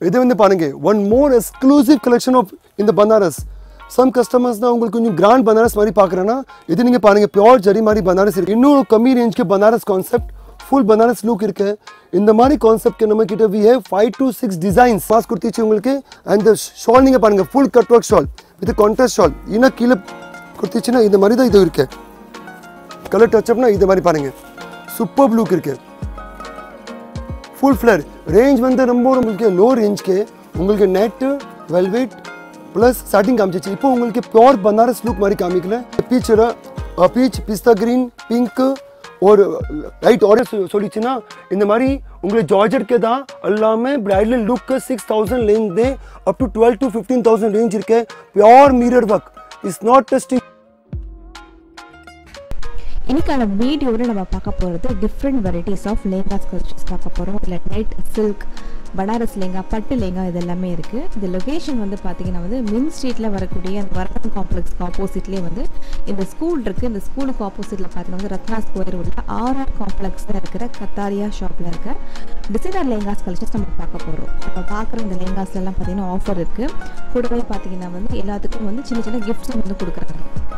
இது வந்து பாருங்க one more exclusive collection of இந்த பனாரஸ் சம் கஸ்டமர்ஸ் தான் உங்களுக்கு கொஞ்சம் கிராண்ட் பனாரஸ் மாதிரி பார்க்குறேன்னா இது நீங்கள் பாருங்க பியோர் ஜரி மாதிரி பனாரஸ் இருக்கு இன்னும் கம்மி ரேஞ்சுக்கு Banaras concept full Banaras look இருக்கு இந்த மாதிரி கான்செப்ட் நம்ம கிட்ட we have five to six designs mass கொடுத்துச்சு உங்களுக்கு அந்த ஷால் நீங்கள் பாருங்க full cut work shawl with contrast shawl இன்னும் கீழே கொடுத்துச்சுன்னா இந்த மாதிரி தான் இது இருக்கு கலர் டச்சப்னா இது மாதிரி பாருங்க சூப்பர் லுக் இருக்கு ஃபுல் ஃப்ளர் ரேஞ்ச் வந்து ரொம்ப உங்களுக்கு லோ ரேஞ்ச்க்கு உங்களுக்கு நெட்டு வெல்வெட் ப்ளஸ் ஸ்டார்டிங் காமிச்சிச்சு இப்போ உங்களுக்கு பியோர் பனாரஸ் லுக் மாதிரி காமிக்கல peach peach pista green pink ஒரு லைட் ஆரஞ்ச் சொல்லிச்சுன்னா இந்த மாதிரி உங்களுக்கு ஜார்ஜெட்க்கு தான் எல்லாமே bridal look six thousand range up to twelve to fifteen thousand range இருக்கு pure mirror work is not testing இன்னைக்கான வீடியோவில் நம்ம பார்க்க போகிறது different varieties of lehengas collections பார்க்க போகிறோம் இதில் நெட் சில்க் பனாரஸ் லேங்கா பட்டு லேங்கா இது எல்லாமே இருக்குது இந்த லொகேஷன் வந்து பார்த்தீங்கன்னா வந்து மின் ஸ்ட்ரீட்டில் வரக்கூடிய அந்த வரதன் காம்ப்ளெக்ஸ்க்கு ஆப்போசிட்லேயே வந்து இந்த ஸ்கூல் இருக்குது இந்த ஸ்கூலுக்கு ஆப்போசிட்டில் பார்த்தீங்கன்னா வந்து ரத்னா ஸ்கொயர் உள்ள ஆர்ஆர் காம்ப்ளெக்ஸில் இருக்கிற கத்தாரியா ஷாப்பில் இருக்க டிசைனர் லேங்காஸ் கலெக்ஷன்ஸ் நம்ம பார்க்க போகிறோம் நம்ம பார்க்குற இந்த லேங்காஸ்லாம் பார்த்தீங்கன்னா ஆஃபர் இருக்குது கூடவே பார்த்தீங்கன்னா வந்து எல்லாத்துக்கும் வந்து சின்ன சின்ன கிஃப்ட்ஸும் வந்து கொடுக்குறாங்க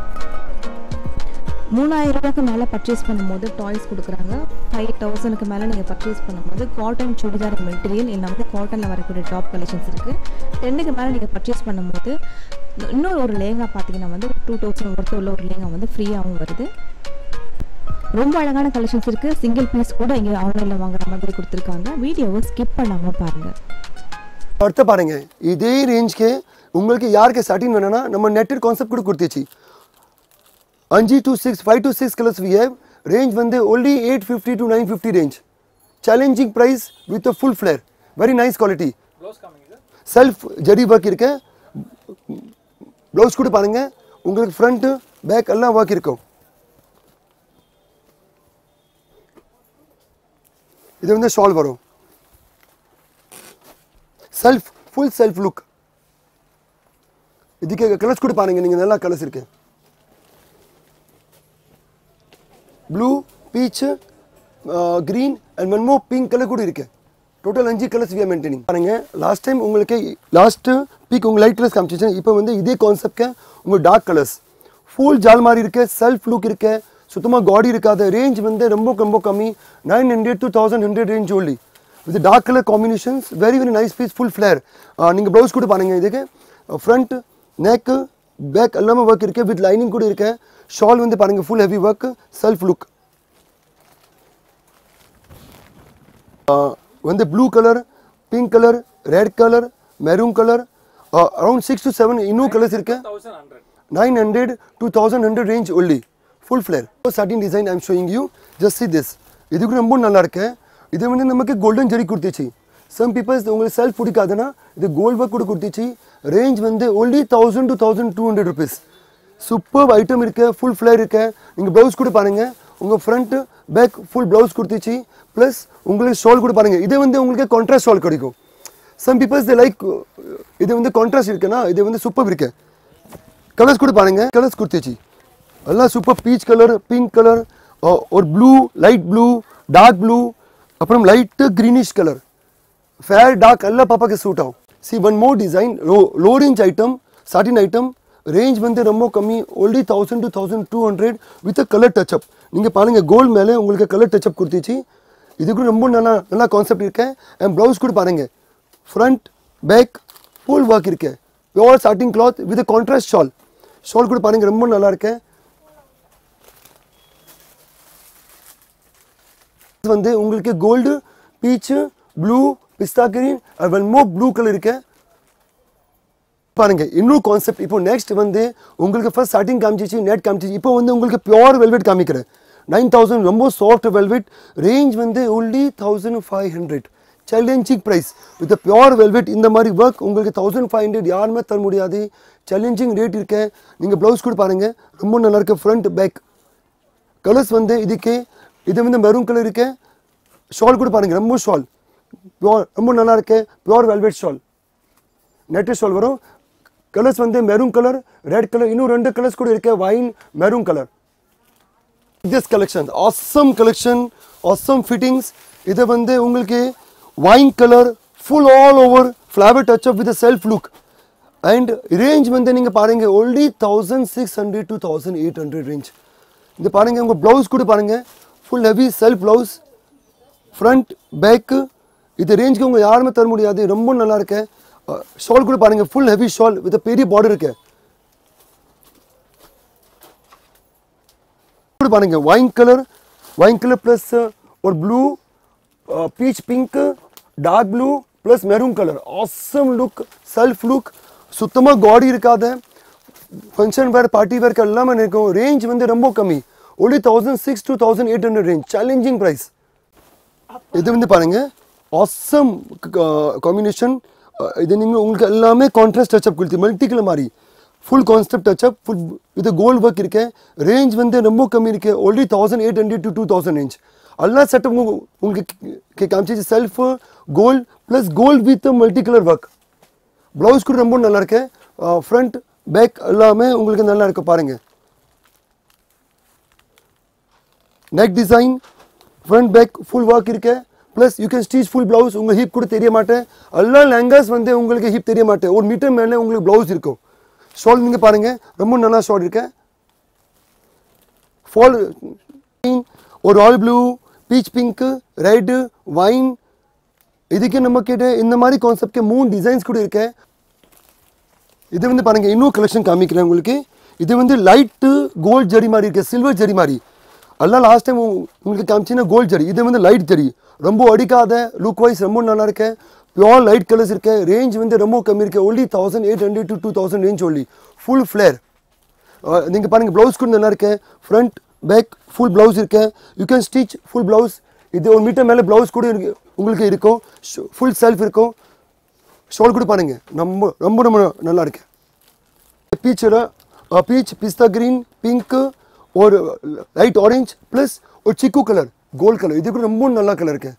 மூணாயிரம் ரூபாய்க்கு மேலே பர்ச்சேஸ் பண்ணும்போது டாய்ஸ் கொடுக்குறாங்க ஃபைவ் தௌசண்ட்க்கு மேலே நீங்கள் பர்ச்சேஸ் பண்ணும்போது காட்டன் சுடிதார் மெட்டீரியல் இல்லை வந்து காட்டனில் வரக்கூடிய டாப் கலெக்ஷன்ஸ் இருக்குது டென்னுக்கு மேலே நீங்கள் பர்ச்சேஸ் பண்ணும்போது இன்னொரு ஒரு லேங்கா பார்த்தீங்கன்னா வந்து டூ தௌசண்ட் ஒர்த்து உள்ள ஒரு லேங்கா வந்து ஃப்ரீயாகவும் வருது ரொம்ப அழகான கலெக்ஷன்ஸ் இருக்குது சிங்கிள் பீஸ் கூட இங்கே ஆன்லைனில் வாங்குற மாதிரி கொடுத்துருக்காங்க வீடியோவை ஸ்கிப் பண்ணாமல் பாருங்கள் அடுத்து பாருங்க இதே ரேஞ்ச்க்கு உங்களுக்கு யாருக்கு ஸ்டார்டிங் வேணும்னா நம்ம நெட்டட் கான்செப்ட் கூட கொடுத்துச்சு அஞ்சு to six five to six colours we have range வந்து only eight fifty to nine fifty range challenging price with full flare very nice quality self zari work இருக்கு ப்ளவுஸ் கூட பாருங்க உங்களுக்கு ஃப்ரண்ட் பேக் எல்லாம் work இருக்கும் இது வந்து ஷால் வரும் செல்ஃப் ஃபுல் செல்ஃப் லுக் இதுக்கு கலர்ஸ் கூட பாருங்க நீங்கள் நல்லா கலர்ஸ் இருக்கு blue peach green and one more pink colour கூட இருக்கு டோட்டல் அஞ்சு கலர்ஸ் வி மெயின்டைனிங் பாருங்க லாஸ்ட் டைம் உங்களுக்கு லாஸ்ட் பீக் உங்கள் லைட் கலர்ஸ் காமிச்சிச்சு இப்போ வந்து இதே கான்செப்ட்க்கு உங்கள் டார்க் கலர்ஸ் ஃபுல் ஜால் மாதிரி இருக்கு செல்ஃப் லுக் இருக்கு சுத்தமாக காடி இருக்காது ரேஞ்ச் வந்து ரொம்ப ரொம்ப கம்மி nine hundred two thousand hundred range only with dark colour combinations very very nice piece full flare நீங்கள் ப்ளவுஸ் கூட பாருங்க இதுக்கு ஃப்ரண்ட் நெக்கு பேக் எல்லாமே ஒர்க் இருக்கு வித் லைனிங் கூட இருக்கு ஷால் வந்து பாருங்க full heavy work self look வந்து blue colour pink colour red colour maroon colour around six to seven இன்னும் கலர்ஸ் இருக்கு nine hundred two thousand hundred range only full flare starting design I'm showing you just see this இதுக்கு ரொம்ப நல்லா இருக்கு இது வந்து நமக்கு கோல்டன் ஜெரி கொடுத்துச்சு சம் பீப்பிள்ஸ் உங்களுக்கு செல்ஃப் பிடிக்காதுன்னா இது கோல்ட் ஒர்க் கூட கொடுத்துச்சு ரேஞ்ச் வந்து only thousand to thousand two hundred rupees super item இருக்கு ஃபுல் ஃப்ளேர் இருக்கு நீங்கள் ப்ளவுஸ் கூட பாருங்க உங்கள் ஃப்ரண்ட் பேக் ஃபுல் ப்ளவுஸ் கொடுத்துச்சு ப்ளஸ் உங்களுக்கு ஷால் கூட பாருங்க இது வந்து உங்களுக்கு கான்ட்ராஸ்ட் ஷால் கிடைக்கும் சம் பீப்பிள்ஸ் தே லைக் இது வந்து கான்ட்ராஸ்ட் இருக்குன்னா இது வந்து சூப்பர் இருக்கு கலர்ஸ் கூட பாருங்க கலர்ஸ் கொடுத்துச்சு எல்லாம் super peach colour pink colour ஒரு blue light blue dark blue அப்புறம் light greenish colour fair dark எல்லாம் பாப்பாக்கு சூட் ஆகும் see one more design low low range item starting item range வந்து ரொம்ப கம்மி only thousand to thousand two hundred with colour touch up நீங்கள் பாருங்கள் gold மேலே உங்களுக்கு கலர் டச்சப் கொடுத்துச்சு இது கூட ரொம்ப நல்லா நல்லா கான்செப்ட் இருக்கு அண்ட் ப்ளவுஸ் கூட பாருங்கள் ஃப்ரண்ட் பேக் ஃபுல் ஒர்க் இருக்கு pure starting cloth with contrast shawl shawl கூட பாருங்கள் ரொம்ப நல்லா இருக்கு வந்து உங்களுக்கு gold peach blue pista green one more blue colour இருக்கு பாருங்க இன்னும் கான்செப்ட் இப்போ நெக்ஸ்ட் வந்து உங்களுக்கு ஃபர்ஸ்ட் ஸ்டார்டிங் காமிச்சிச்சு நெட் காமிச்சிச்சு இப்போ வந்து உங்களுக்கு பியோர் வெல்வெட் காமிக்கிறேன் நைன் தௌசண்ட் ரொம்ப சாஃப்ட் வெல்வெட் ரேஞ்ச் வந்து only thousand five hundred challenging price with pure velvet இந்த மாதிரி ஒர்க் உங்களுக்கு தௌசண்ட் ஃபைவ் ஹண்ட்ரட் யாருமே தர முடியாது சேலஞ்சிங் ரேட் இருக்கு நீங்கள் ப்ளவுஸ் கூட பாருங்க ரொம்ப நல்லா இருக்கு ஃப்ரண்ட் பேக் கலர்ஸ் வந்து இதுக்கு இது வந்து மெரூன் கலர் இருக்கு ஷால் கூட பாருங்க ரொம்ப ஷால் பியோர் ரொம்ப நல்லா இருக்கு pure velvet shawl net shawl வரும் கலர்ஸ் வந்து மெரூன் கலர் ரெட் கலர் இன்னும் ரெண்டு கலர்ஸ் கூட இருக்கு wine maroon colour this collection awesome collection awesome fittings இது வந்து உங்களுக்கு wine colour full all over flower touch up with a self look and range வந்து நீங்க பாருங்க only 1600 to 1800 range இந்த பாருங்க உங்க blouse கூட பாருங்க full heavy self blouse front back இது ரேஞ்சுக்கு உங்க யாருமே தர முடியாது ரொம்ப நல்லா இருக்கு ஷால் கூட பாருங்க ஃபுல் ஹெவி ஷால் வித் பெரிய பார்டர் இருக்கு கூட பாருங்க wine colour wine colour plus ஒரு blue peach pink dark blue plus maroon colour awesome look self look சுத்தமாக காடி இருக்காத ஃபங்க்ஷன் வேர் பார்ட்டி வேர்க்கு எல்லாமே இருக்கும் ரேஞ்ச் வந்து ரொம்ப கம்மி only thousand six two thousand eight hundred range challenging price இது வந்து பாருங்க ஆசம் காம்பினேஷன் இது நீங்கள் உங்களுக்கு எல்லாமே கான்ட்ராஸ்ட் டச்சப் கொடுத்து மல்டி கலர் மாதிரி ஃபுல் கான்செப்ட் டச்சப் ஃபுல் இது கோல்ட் ஒர்க் இருக்கு ரேஞ்ச் வந்து ரொம்ப கம்மி இருக்கு only thousand eight hundred to two thousand range எல்லா செட்டப் உங்களுக்கு காமிச்சிச்சு self gold plus gold with multi colour work blouse கூட ரொம்ப நல்லா இருக்கு ஃப்ரண்ட் பேக் எல்லாமே உங்களுக்கு நல்லா இருக்கு பாருங்க neck design front back full work இருக்கு plus you can stitch full blouse உங்கள் ஹிப் கூட தெரிய மாட்டேன் எல்லா லெங்கஸ் வந்து உங்களுக்கு ஹிப் தெரிய மாட்டேன் ஒரு மீட்டர் மேலே உங்களுக்கு ப்ளவுஸ் இருக்கும் ஷால் நீங்கள் பாருங்க ரொம்ப நல்லா ஷால் இருக்கு ஃபால் ஒரு all blue peach pink red wine இதுக்கு நம்ம கிட்ட இந்த மாதிரி கான்செப்ட்க்கு மூணு டிசைன்ஸ் கூட இருக்கு இது வந்து பாருங்க இன்னும் கலெக்ஷன் காமிக்கிறேன் உங்களுக்கு இது வந்து லைட்டு கோல்ட் ஜரி மாதிரி இருக்கு சில்வர் ஜரி மாதிரி எல்லாம் லாஸ்ட் டைம் உங்களுக்கு காமிச்சின்னா கோல்ட் ஜரி இது வந்து லைட் ஜரி ரொம்ப அடிக்காத லுக் வைஸ் ரொம்ப நல்லா இருக்கு பியோர் லைட் கலர்ஸ் இருக்கு ரேஞ்ச் வந்து ரொம்ப கம்மி இருக்கு only thousand eight hundred to two thousand range only full flare நீங்கள் பாருங்க ப்ளவுஸ் கூட நல்லா இருக்கு ஃப்ரண்ட் பேக் ஃபுல் ப்ளவுஸ் இருக்கு you can stitch full blouse இது ஒரு மீட்டர் மேலே ப்ளவுஸ் கூட இருக்கு உங்களுக்கு இருக்கும் ஃபுல் செல்ஃப் இருக்கும் ஷால் கூட பாருங்க ரொம்ப ரொம்ப ரொம்ப நல்லா இருக்கு பீச்சில் பீச் பிஸ்தா கிரீன் பிங்க் ஒரு லைட் ஆரஞ்ச் ப்ளஸ் ஒரு சிக்கு கலர் கோல்ட் கலர் இது கூட ரொம்ப நல்லா கலர் இருக்கு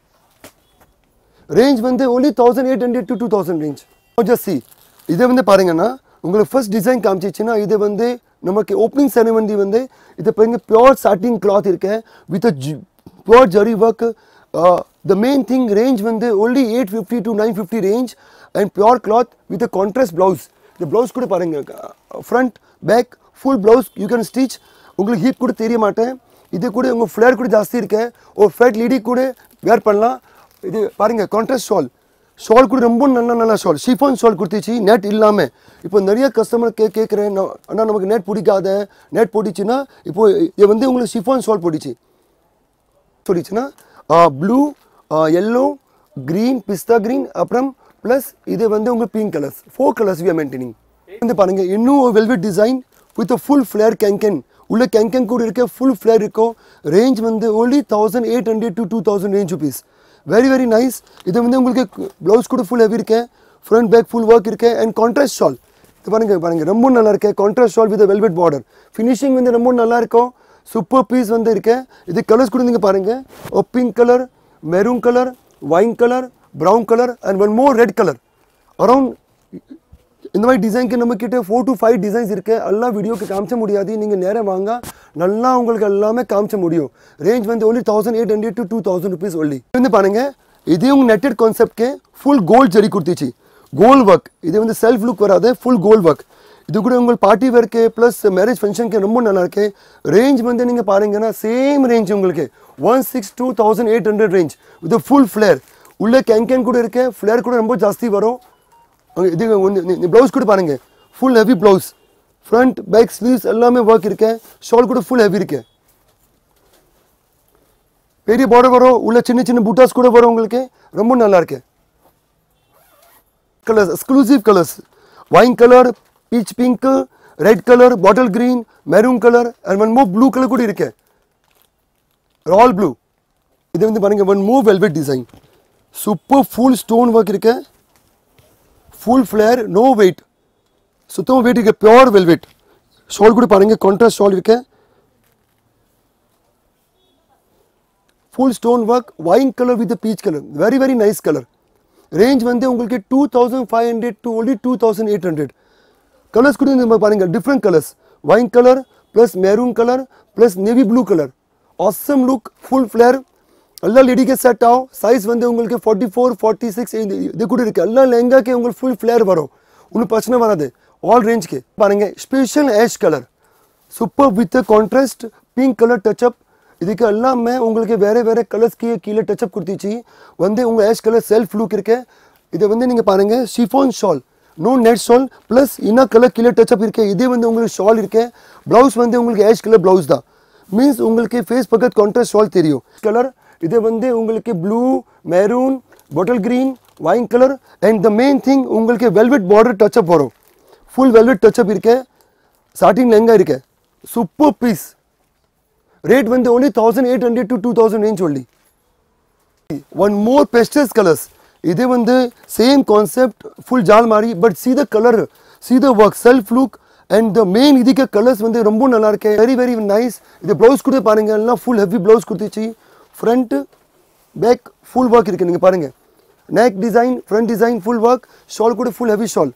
ரேஞ்ச் வந்து only thousand eight hundred to two thousand range just see இதை வந்து பாருங்கன்னா உங்களுக்கு ஃபர்ஸ்ட் டிசைன் காமிச்சிச்சுன்னா இது வந்து நமக்கு ஓப்பனிங் செரமனி வந்து இது பாருங்க பியோர் சாட்டின் கிளாத் இருக்கு with pure zari work the main thing range வந்து only eight fifty to nine fifty range and pure cloth with contrast blouse இந்த ப்ளவுஸ் கூட பாருங்க front back full blouse you can stitch உங்களுக்கு hip கூட தெரிய மாட்டேன் இது கூட உங்கள் ஃப்ளேர் கூட ஜாஸ்தி இருக்கு ஒரு ஃப்ளைட் லீடி கூட வேர் பண்ணலாம் இது பாருங்க கான்ட்ராஸ்ட் ஷால் ஷால் கூட ரொம்ப நல்ல நல்ல ஷால் ஷிஃபான் ஷால் கொடுத்துச்சு நெட் இல்லாமல் இப்போ நிறைய கஸ்டமர் கே கேட்குறேன் ஆனால் நமக்கு நெட் பிடிக்காத நெட் போட்டுச்சுன்னா இப்போ இது வந்து உங்களுக்கு ஷிஃபான் ஷால் போட்டுச்சு சொல்லிச்சுன்னா blue yellow green pista green அப்புறம் ப்ளஸ் இது வந்து உங்களுக்கு pink colours four colours we are maintaining வந்து பாருங்க இன்னும் velvet design with full flare கேங்கன் உள்ள கேங்கன் கூட இருக்க ஃபுல் ஃப்ளேர் இருக்கும் ரேஞ்ச் வந்து only thousand eight hundred to two thousand range rupees very very nice இது வந்து உங்களுக்கு ப்ளவுஸ் கூட ஃபுல் ஹெவி இருக்கு ஃப்ரண்ட் பேக் ஃபுல் ஒர்க் இருக்கு அண்ட் கான்ட்ராஸ்ட் ஷால் இது பாருங்க பாருங்க ரொம்ப நல்லா இருக்கு contrast shawl with velvet border finishing வந்து ரொம்ப நல்லா இருக்கும் சூப்பர் பீஸ் வந்து இருக்கு இது கலர்ஸ் கூட நீங்கள் பாருங்க ஓ pink colour maroon colour wine colour brown colour and one more red colour around இந்த மாதிரி டிசைனுக்கு நம்ம கிட்ட ஃபோர் டு ஃபைவ் டிசைன்ஸ் இருக்கு எல்லாம் வீடியோக்கு காமிச்ச முடியாது நீங்கள் நேரம் வாங்க நல்லா உங்களுக்கு எல்லாமே காமிச்ச முடியும் ரேஞ்ச் வந்து only thousand eight hundred to two thousand rupees only வந்து பாருங்க இதே உங்க நெட்டட் கான்செப்ட்க்கு ஃபுல் கோல்ட் ஜரி கொடுத்துச்சு கோல்ட் ஒர்க் இது வந்து செல்ஃப் லுக் வராது ஃபுல் கோல்ட் ஒர்க் இது கூட உங்களுக்கு பார்ட்டி வேர்க்கு ப்ளஸ் மேரேஜ் ஃபங்க்ஷனுக்கு ரொம்ப நல்லா இருக்கு ரேஞ்ச் வந்து நீங்கள் பாருங்கன்னா சேம் ரேஞ்ச் உங்களுக்கு one six two thousand eight hundred range with full flare உள்ள கேங்கன் கூட இருக்கு ஃப்ளேர் கூட ரொம்ப ஜாஸ்தி வரும் அங்க இது ஒன்று ப்ளவுஸ் கூட பாருங்க full heavy blouse front back sleeves எல்லாமே ஒர்க் இருக்கு ஷால் கூட ஃபுல் ஹெவி இருக்கு பெரிய பார்டர் வரும் உள்ள சின்ன சின்ன பூட்டாஸ் கூட வரும் உங்களுக்கு ரொம்ப நல்லா இருக்கு colours exclusive colours wine colour peach pink red colour bottle green maroon colour and one more blue colour கூட இருக்கு ரால் ப்ளூ இது வந்து பாருங்க one more velvet design super full stone work இருக்கு ஃபுல் ஃப்ளேர் நோ வெயிட் சுத்தமாக weight இருக்கு pure velvet shawl கூட பாருங்க கான்ட்ராஸ்ட் ஷால் இருக்கு full stone work wine colour with peach colour very very nice colour range வந்து உங்களுக்கு two thousand five hundred to only two thousand eight hundred colours கூட நம்ம பாருங்க different colours wine colour plus maroon colour plus navy blue colour awesome look full flare எல்லா லேடிக்கு set ஆகும் size வந்து உங்களுக்கு ஃபார்ட்டி ஃபோர் ஃபார்ட்டி சிக்ஸ் இது கூட இருக்குது எல்லா லெஹங்காக்கு உங்களுக்கு ஃபுல் ஃப்ளேர் வரும் ஒன்றும் பிரச்சனை வராது ஆல் ரேஞ்சுக்கு பாருங்க special ash colour super with contrast pink colour touch up இதுக்கு எல்லாமே உங்களுக்கு வேறு வேறு கலர்ஸ்க்கு கீழே டச்சப் கொடுத்துச்சு வந்து உங்கள் ஆஷ் கலர் செல்ஃப் லுக் இருக்கு இதை வந்து நீங்கள் பாருங்கள் chiffon shawl no net shawl plus இன்னும் கலர் கீழே டச்சப் இருக்கு இதே வந்து உங்களுக்கு ஷால் இருக்கு ப்ளவுஸ் வந்து உங்களுக்கு ஆஷ் கலர் ப்ளவுஸ் தான் மீன்ஸ் உங்களுக்கு ஃபேஸ் பக்கத்து கான்ட்ராஸ்ட் ஷால் தெரியும் கலர் இது வந்து உங்களுக்கு blue maroon bottle green wine colour and the main thing உங்களுக்கு வெல்வெட் பார்டர் டச்சப் வரும் ஃபுல் வெல்வெட் டச்சப் இருக்கு சாட்டின் லெங்கா இருக்கு சூப்பர் பீஸ் ரேட் வந்து only thousand eight hundred to two thousand range only one more pastels colours இது வந்து same concept full ஜால் மாதிரி but see the colour see the work self look and the main இதுக்கு colours வந்து ரொம்ப நல்லா இருக்கு வெரி வெரி நைஸ் இது ப்ளவுஸ் கூட பாருங்க எல்லாம் ஃபுல் ஹெவி ப்ளவுஸ் கொடுத்துச்சு ஃப்ரண்ட் பேக் ஃபுல் ஒர்க் இருக்கு நீங்கள் பாருங்க neck design front design full work shawl கூட full heavy shawl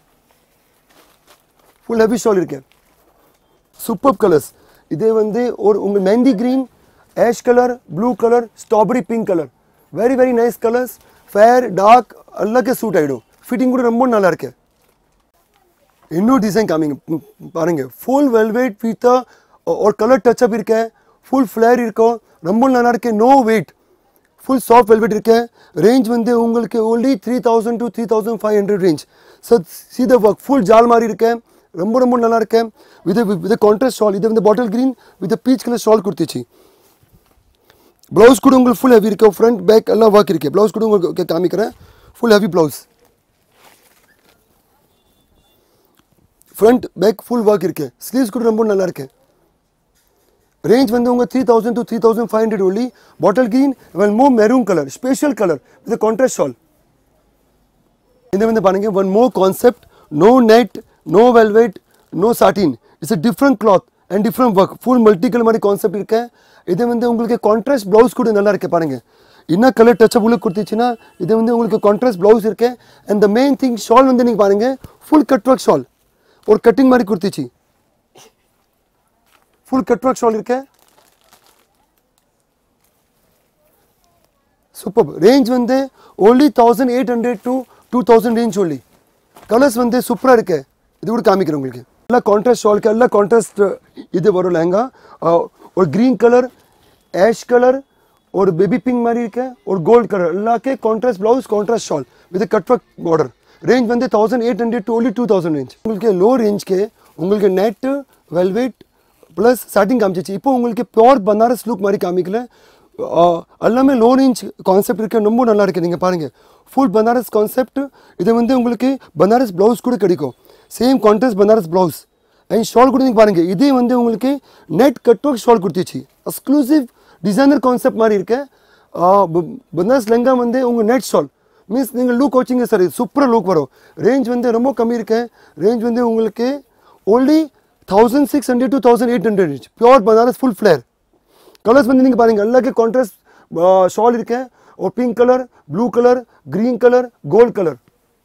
full heavy shawl இருக்கு சூப்பர் கலர்ஸ் இதே வந்து ஒரு உங்கள் mehndi green ash colour blue colour strawberry pink colour very very nice colours fair dark எல்லாக்கே சூட் ஆகிடும் ஃபிட்டிங் கூட ரொம்ப நல்லா இருக்கு இன்னும் டிசைன் காமிங்க ம், பாருங்க ஃபுல் வெல்வெட் வித் ஒரு கலர் டச்சப் இருக்கு ஃபுல் ஃப்ளேர் இருக்கும் ரொம்ப நல்லா இருக்கு no weight full soft velvet இருக்கு ரேஞ்ச் வந்து உங்களுக்கு only three thousand to three thousand five hundred range so சீத ஒர்க் ஃபுல் ஜால் மாதிரி இருக்கு ரொம்ப ரொம்ப நல்லா இருக்கு வித் வித் கான்ட்ராஸ்ட் ஷால் இது வந்து bottle green with peach colour shawl கொடுத்துச்சு ப்ளவுஸ் கூட உங்களுக்கு ஃபுல் ஹெவி இருக்கு ஃப்ரண்ட் பேக் எல்லாம் ஒர்க் இருக்கு ப்ளவுஸ் கூட உங்களுக்கு காமிக்கிறேன் full heavy blouse front back full work இருக்கு ஸ்லீவ்ஸ் கூட ரொம்ப நல்லா இருக்கு ரேஞ்ச் வந்து உங்கள் three thousand to three thousand five hundred only bottle green வெல் மோ maroon colour special colour with contrast shawl இது வந்து பாருங்க one more concept no net no velvet no satin it's a different cloth and different work full multi colour மாதிரி concept இருக்கு இது வந்து உங்களுக்கு கான்ட்ராஸ்ட் ப்ளவுஸ் கூட நல்லா இருக்கு பாருங்க என்ன கலர் டச்சப் உள்ள கொடுத்துச்சுன்னா இது வந்து உங்களுக்கு கான்ட்ராஸ்ட் ப்ளவுஸ் இருக்கு and the main thing shawl வந்து நீங்கள் பாருங்க ஃபுல் கட் ஒர்க் ஷால் ஒரு கட்டிங் மாதிரி கொடுத்துச்சு ஃபுல் கட் ஒர்க் ஷால் இருக்கு சூப்பர் ரேஞ்ச் வந்து only thousand eight hundred to two thousand range only colours வந்து சூப்பராக இருக்கு இது கூட காமிக்கிறேன் உங்களுக்கு எல்லாம் கான்ட்ராஸ்ட் ஷால்க்கு எல்லாம் கான்ட்ராஸ்ட் இது வரும் லெஹங்கா அஹ், ஒரு க்ரீன் கலர் ஆஷ் கலர் ஒரு பேபி பிங்க் மாதிரி இருக்கு ஒரு கோல்ட் கலர் எல்லாக்கே contrast blouse contrast shawl with cut work border range வந்து thousand eight hundred to only two thousand range உங்களுக்கு லோ ரேஞ்ச்க்கு உங்களுக்கு நெட்டு வெல்வெட் ப்ளஸ் சாட்டிங் காமிச்சிச்சு இப்போ உங்களுக்கு பியோர் பனாரஸ் லுக் மாதிரி காமிக்கல ஆஹ் எல்லாமே லோ ரேஞ்ச் கான்செப்ட் இருக்கு ரொம்ப நல்லா இருக்கு நீங்கள் பாருங்கள் ஃபுல் பனாரஸ் கான்செப்ட் இது வந்து உங்களுக்கு பனாரஸ் ப்ளவுஸ் கூட கிடைக்கும் same contrast Banaras blouse and shawl கூட நீங்கள் பாருங்கள் இதே வந்து உங்களுக்கு நெட் கட் ஒர்க் ஷால் கொடுத்துச்சு எக்ஸ்க்ளூசிவ் டிசைனர் கான்செப்ட் மாதிரி இருக்கு ஆஹ் ப- பனாரஸ் லெங்கா வந்து உங்கள் நெட் ஷால் மீன்ஸ் நீங்கள் லுக் வச்சிங்க சார் சூப்பராக லுக் வரும் ரேஞ்ச் வந்து ரொம்ப கம்மி இருக்கு ரேஞ்ச் வந்து உங்களுக்கு only thousand six hundred to thousand eight hundred range pure Banaras full flare colours வந்து நீங்கள் பாருங்கள் எல்லாக்கே கான்ட்ராஸ்ட் ஷால் இருக்கு ஒரு pink colour blue colour green colour gold colour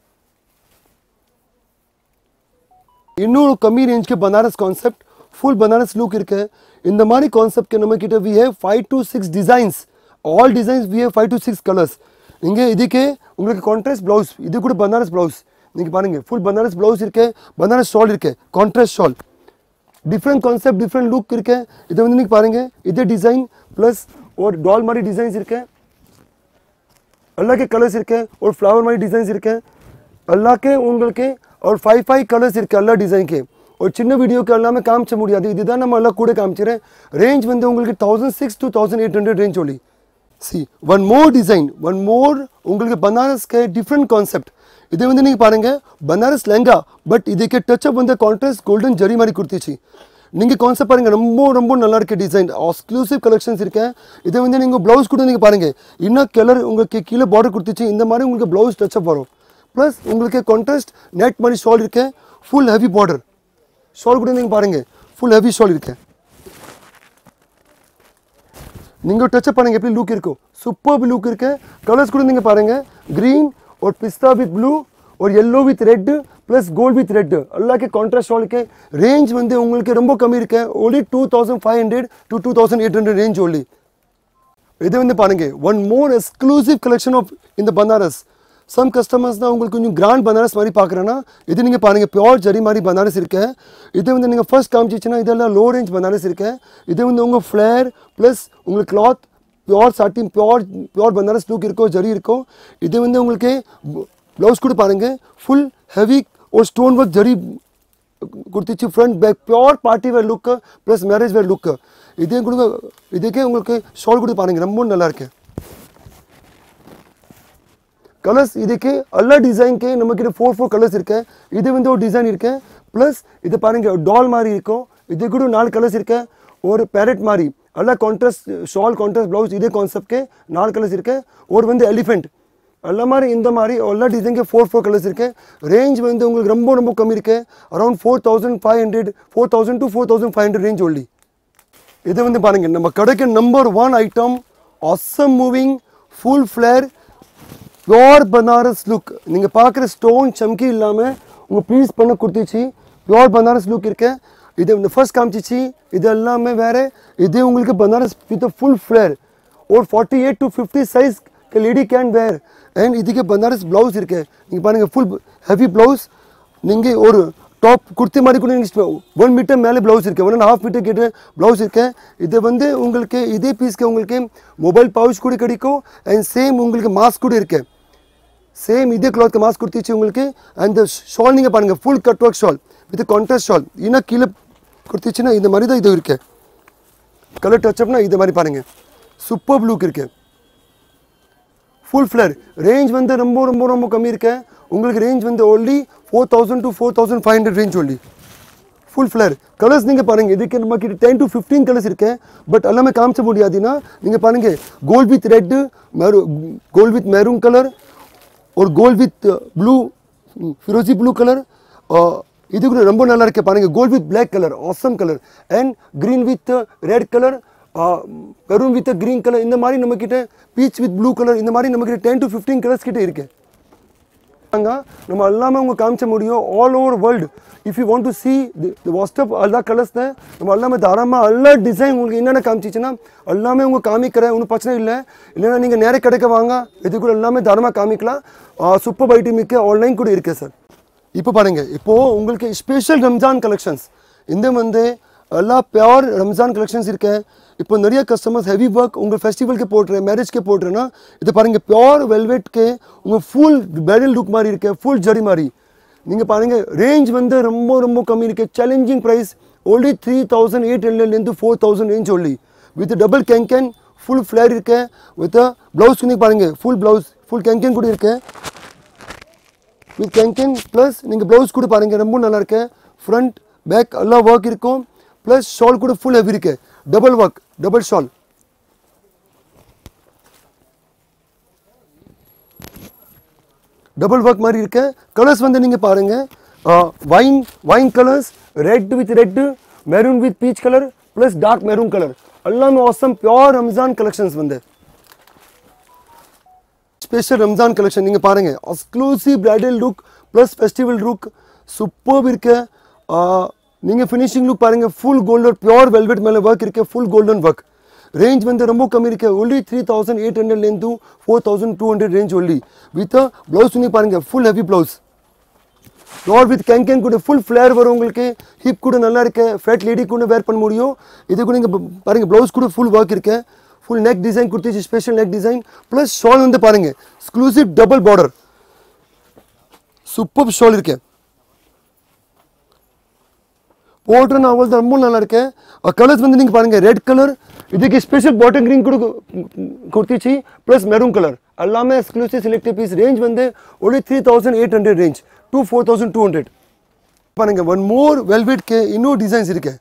இன்னும் கம்மி ரேஞ்ச்க்கு Banaras concept full Banaras look இருக்கு இந்த மாதிரி கான்செப்ட்க்கு நம்ம கிட்ட we have five to six designs all designs we have five to six colours இங்கே இதுக்கே உங்களுக்கு கான்ட்ராஸ்ட் ப்ளவுஸ் இது கூட பனாரஸ் ப்ளவுஸ் நீங்கள் பாருங்க ஃபுல் பனாரஸ் ப்ளவுஸ் இருக்கு பனாரஸ் ஷால் இருக்கு contrast shawl different concept different look இருக்கு இது வந்து நீங்கள் பாருங்க இதே டிசைன் ப்ளஸ் ஒரு டால் மாதிரி டிசைன்ஸ் இருக்கு எல்லாக்கே கலர்ஸ் இருக்கு ஒரு ஃப்ளவர் மாதிரி டிசைன்ஸ் இருக்கு எல்லாக்கே உங்களுக்கு ஒரு ஃபைவ் ஃபைவ் கலர்ஸ் இருக்கு எல்லா டிசைனுக்கு ஒரு சின்ன வீடியோக்கு எல்லாமே காமிச்ச முடியாது இதுதான் நம்ம எல்லாம் கூட காமிச்சிடுறேன் ரேஞ்ச் வந்து உங்களுக்கு thousand six to thousand eight hundred range only see one more design one more உங்களுக்கு பனாரஸ்க்கு டிஃப்ரெண்ட் கான்செப்ட் இது வந்து நீங்கள் பாருங்க பனாரஸ் லெங்கா பட் இதுக்கு டச்சப் வந்து கான்ட்ராஸ்ட் கோல்டன் ஜரி மாதிரி கொடுத்துச்சு நீங்கள் கான்செப்ட் பாருங்க ரொம்ப ரொம்ப நல்லா இருக்கு டிசைன் எக்ஸ்க்ளூசிவ் கலெக்ஷன்ஸ் இருக்கு இதை வந்து நீங்கள் ப்ளவுஸ் கூட நீங்கள் பாருங்க இன்னும் கலர் உங்களுக்கு கீழே பார்டர் கொடுத்துச்சு இந்த மாதிரி உங்களுக்கு ப்ளவுஸ் டச்சப் வரும் ப்ளஸ் உங்களுக்கு கான்ட்ராஸ்ட் நெட் மாதிரி ஷால் இருக்கு ஃபுல் ஹெவி பார்டர் ஷால் கூட நீங்கள் பாருங்க ஃபுல் ஹெவி ஷால் இருக்கு நீங்கள் டச்சப் பண்ணுங்க எப்படி லுக் இருக்கும் சூப்பர் லுக் இருக்கு கலர்ஸ் கூட நீங்கள் பாருங்க க்ரீன் ஒரு பிஸ்தா வித் ப்ளூ ஒரு yellow with red plus gold with red எல்லாக்கே கான்ட்ராஸ்ட் ஷாலுக்கு ரேஞ்ச் வந்து உங்களுக்கு ரொம்ப கம்மி இருக்கு only two thousand five hundred to two thousand eight hundred range only இது வந்து பாருங்க one more exclusive collection of இந்த பனாரஸ் சம் கஸ்டமர்ஸ் தான் உங்களுக்கு கொஞ்சம் கிராண்ட் பனாரஸ் மாதிரி பார்க்குறேன்னா இது நீங்கள் பாருங்கள் பியோர் ஜரி மாதிரி பனாரஸ் இருக்கு இது வந்து நீங்கள் ஃபர்ஸ்ட் காமிச்சிச்சுன்னா இதெல்லாம் லோ ரேஞ்ச் பனாரஸ் இருக்கு இது வந்து உங்கள் ஃப்ளேர் ப்ளஸ் உங்களுக்கு cloth pure satin pure pure Banaras look இருக்கோ ஜரி இருக்கோ இது வந்து உங்களுக்கு ப்ளவுஸ் கூட பாருங்கள் ஃபுல் ஹெவி ஒரு ஸ்டோன் ஒர்க் ஜரி கொடுத்துச்சு front back pure party wear look plus marriage wear look இதே கொடுங்க இதுக்கே உங்களுக்கு ஷால் கூட பாருங்க ரொம்ப நல்லா இருக்கு கலர்ஸ் இதுக்கு எல்லா டிசைன்க்கு நம்ம கிட்ட ஃபோர் ஃபோர் கலர்ஸ் இருக்கு இது வந்து ஒரு டிசைன் இருக்கு ப்ளஸ் இது பாருங்க டால் மாதிரி இருக்கும் இது கூட நாலு கலர்ஸ் இருக்கு ஒரு பேரட் மாதிரி எல்லா கான்ட்ராஸ்ட் ஷால் கான்ட்ராஸ்ட் ப்ளவுஸ் இதே கான்செப்ட்க்கு நாலு கலர்ஸ் இருக்கு ஒரு வந்து எலிஃபென்ட் எல்லா மாதிரி இந்த மாதிரி எல்லா டிசைனுக்கு ஃபோர் ஃபோர் கலர்ஸ் இருக்கு ரேஞ்ச் வந்து உங்களுக்கு ரொம்ப ரொம்ப கம்மி இருக்கு around four thousand five hundred four thousand to four thousand five hundred range only இது வந்து பாருங்க நம்ம கடைக்கு number one item awesome moving full flare pure Banaras look நீங்கள் பார்க்குற ஸ்டோன் சம்கி இல்லாமல் உங்கள் ப்ளீஸ் பண்ண கொடுத்துச்சு பியோர் பனாரஸ் லுக் இருக்கு இது இந்த ஃபர்ஸ்ட் காமிச்சிச்சு இது எல்லாமே வேறு இது உங்களுக்கு பனாரஸ் வித் ஃபுல் ஃப்ளேர் ஒரு forty eight to fifty size lady can wear and இதுக்கு பனாரஸ் ப்ளவுஸ் இருக்கு நீங்கள் பாருங்கள் ஃபுல் ஹெவி ப்ளவுஸ் நீங்கள் ஒரு டாப் குர்த்தி மாதிரி கூட நீங்கள் ஒன் மீட்டர் மேலே ப்ளவுஸ் இருக்குது ஒன் அண்ட் ஹாஃப் மீட்டர் கிட்ட ப்ளவுஸ் இருக்கு இது வந்து உங்களுக்கு இதே பீஸ்க்கு உங்களுக்கு மொபைல் பவுச் கூட கிடைக்கும் அண்ட் சேம் உங்களுக்கு மாஸ்க் கூட இருக்கு சேம் இதே கிளாத் மாஸ்க் கொடுத்துச்சு உங்களுக்கு அந்த ஷால் நீங்கள் பாருங்கள் full cut work shawl with contrast shawl இன்னும் கீழே கொடுத்துச்சுன்னா இந்த மாதிரி தான் இது இருக்கு கலர் டச்சப்னா இது மாதிரி பாருங்கள் சூப்பர் ப்ளூக் இருக்கு ஃபுல் ஃப்ளர் ரேஞ்ச் வந்து ரொம்ப ரொம்ப ரொம்ப கம்மி இருக்கு உங்களுக்கு ரேஞ்ச் வந்து only four thousand to four thousand five hundred range only full flare colours நீங்கள் பாருங்கள் இதுக்கு நம்ம கிட்ட டென் டு ஃபிஃப்டீன் கலர்ஸ் இருக்கு பட் எல்லாமே காமிச்ச முடியாதுன்னா நீங்கள் பாருங்கள் கோல்ட் வித் ரெட்டு மெரு கோல்ட் வித் மெரூன் கலர் ஒரு கோல்ட் வித் ப்ளூ ஃபிரோசி ப்ளூ கலர் இது கூட ரொம்ப நல்லா இருக்கு பாருங்க gold with black colour awesome colour and green with red colour maroon with green colour இந்த மாதிரி நம்ம கிட்ட பீச் வித் ப்ளூ கலர் இந்த மாதிரி நம்ம கிட்ட டென் டு ஃபிஃப்டீன் கலர்ஸ் கிட்ட இருக்கு அங்க நம்ம எல்லாமே உங்க காமிச்ச முடியும் all over world if you want to see the WhatsApp எல்லா கலர்ஸ் தான் நம்ம எல்லாமே தாராளமாக எல்லா டிசைன் உங்களுக்கு என்னென்ன காமிச்சிச்சுன்னா எல்லாமே உங்க காமிக்கிறேன் ஒன்றும் பிரச்சனை இல்லை இல்லைன்னா நீங்கள் நேர கிடைக்க வாங்க இது கூட எல்லாமே தாராளமாக காமிக்கலாம் சூப்பர் ஐட்டமிக்கு ஆன்லைன் கூட இருக்கு சார் இப்போ பாருங்க இப்போ உங்களுக்கு ஸ்பெஷல் ரம்ஜான் கலெக்ஷன்ஸ் இந்த வந்து எல்லா பியோர் ரம்ஜான் கலெக்ஷன்ஸ் இருக்கு இப்போ நிறைய கஸ்டமர்ஸ் ஹெவி ஒர்க் உங்கள் ஃபெஸ்டிவலுக்கு போட்டுறேன் மேரேஜ்க்கு போட்டுறேன்னா இது பாருங்க பியோர் வெல்வெட்க்கு உங்கள் ஃபுல் பெடல் லுக் மாதிரி இருக்கு ஃபுல் ஜரி மாதிரி நீங்கள் பாருங்க ரேஞ்ச் வந்து ரொம்ப ரொம்ப கம்மி இருக்கு challenging price only three thousand eight ஹண்ட்ரட்லேருந்து four thousand range only with double cancan full flare இருக்கு வித் ப்ளவுஸ் நீங்கள் பாருங்க ஃபுல் ப்ளவுஸ் ஃபுல் கேங்கன் கூட இருக்கு வித் கேங்கன் ப்ளஸ் நீங்கள் ப்ளவுஸ் கூட பாருங்கள் ரொம்ப நல்லா இருக்கு ஃப்ரண்ட் பேக் எல்லாம் ஒர்க் இருக்கும் ப்ளஸ் ஷால் கூட ஃபுல் ஹெவி இருக்கு double work double shawl double work மாதிரி இருக்கு கலர்ஸ் வந்து நீங்கள் பாருங்க wine wine colours red with red maroon with peach colour plus dark maroon colour எல்லாமே ஆசம் பியோர் ரம்ஜான் கலெக்ஷன்ஸ் வந்து ஸ்பெஷல் ரம்ஜான் கலெக்ஷன் நீங்கள் பாருங்கள் exclusive bridal look plus festival look super இருக்கு நீங்கள் ஃபினிஷிங் லுக் பாருங்கள் ஃபுல் கோல்டன் பியோர் வெல்வெட் மேலே work இருக்கு full golden work range வந்து ரொம்ப கம்மி இருக்கு ஒன்லி த்ரீ தௌசண்ட் எயிட் ஹண்ட்ரட்லேருந்து four thousand two hundred range only with blouse நீங்கள் பாருங்கள் full heavy blouse dot with cancan கூட ஃபுல் ஃப்ளேர் வரும் உங்களுக்கு ஹிப் கூட நல்லா இருக்கு ஃபேட் லேடி கூட வேர் பண்ண முடியும் இது கூட நீங்கள் பாருங்கள் ப்ளவுஸ் கூட ஃபுல் ஒர்க் இருக்கு ஃபுல் நெக் டிசைன் கொடுத்துச்சு special neck design plus shawl வந்து பாருங்க exclusive double border super shawl இருக்கு போட்டுன்னு அவங்களுக்கு ரொம்ப நல்லா இருக்கு கலர்ஸ் வந்து நீங்கள் பாருங்க ரெட் கலர் இதுக்கு ஸ்பெஷல் பாட்டம் கிரீன் கூட கொடுத்துச்சு ப்ளஸ் மெரூன் கலர் எல்லாமே எக்ஸ்க்ளூசிவ் செலக்டிவ் பீஸ் ரேஞ்ச் வந்து only three thousand eight hundred range to four thousand two hundred பாருங்க ஒன் மோர் வெல்வெட்க்கு இன்னும் டிசைன்ஸ் இருக்கு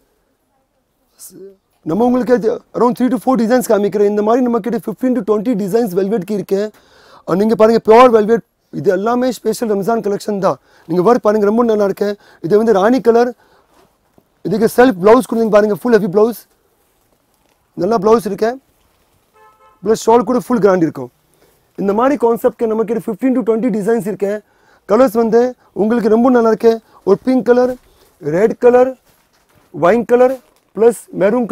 நம்ம உங்களுக்கு around three to four designs காமிக்கிறேன் இந்த மாதிரி நம்ம கிட்ட ஃபிஃப்டீன் டு டுவெண்ட்டி டிசைன்ஸ் வெல்வெட்க்கு இருக்கு நீங்கள் பாருங்க பியோர் வெல்வெட் இது எல்லாமே ஸ்பெஷல் ரம்ஜான் கலெக்ஷன் தான் நீங்கள் ஒர்க் பாருங்க ரொம்ப நல்லா இருக்கு இது வந்து ராணி கலர் இதுக்கு செல்ஃப் ப்ளவுஸ் கொடுங்க பாருங்க ஃபுல் ஹெவி ப்ளவுஸ் நல்லா ப்ளவுஸ் இருக்கு ப்ளஸ் ஷால் கூட ஃபுல் கிராண்ட் இருக்கும் இந்த மாதிரி கான்செப்ட்க்கு நமக்கு ஃபிஃப்டீன் டு டுவெண்ட்டி டிசைன்ஸ் இருக்கு கலர்ஸ் வந்து உங்களுக்கு ரொம்ப நல்லா இருக்கு ஒரு pink colour red colour wine colour plus maroon colour